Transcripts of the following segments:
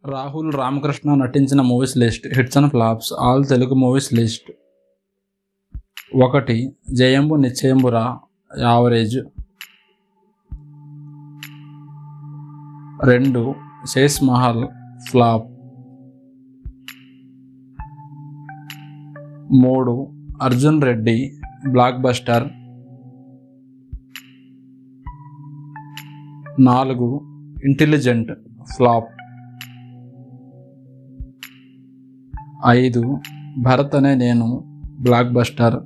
రాహుల్ రామకృష్ణ నటించిన movies list hits and flops all Telugu movies list ఒకటి Jayambu Nischayambura average రెండు శేష్ మహల్ ఫ్లాప్ మూడు అర్జున్ రెడ్డి బ్లాక్ బస్టర్ నాలుగు ఇంటెలిజెంట్ ఫ్లాప్ ఐదు భరత్ అనే నేను బ్లాక్ బస్టర్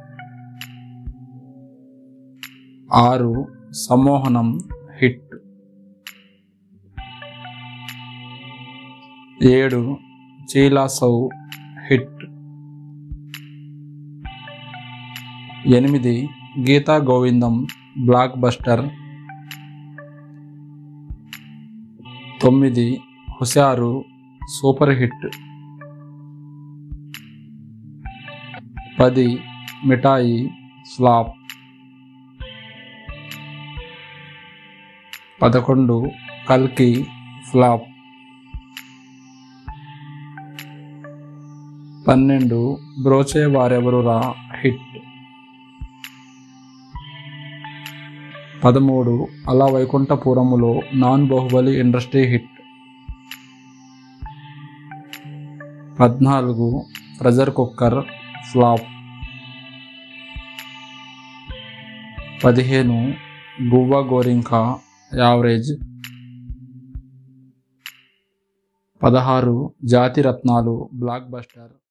ఆరు సమ్మోహనం హిట్ ఏడు చీలాసౌ హిట్ ఎనిమిది గీతా గోవిందం బ్లాక్ బస్టర్ తొమ్మిది హుషారు సూపర్ హిట్ పది మిఠాయి ఫ్లాప్ పదకొండు కల్కి ఫ్లాప్ పన్నెండు బ్రోచే వారెవరురా హిట్ పదమూడు Ala Vaikunthapurramulo non Baahubali industry hit పద్నాలుగు ప్రెజర్ కుక్కర్ ఫ్లాప్ పదిహేను గువ్వ గోరింక యావరేజ్ పదహారు జాతి రత్నాలు బ్లాక్ బస్టర్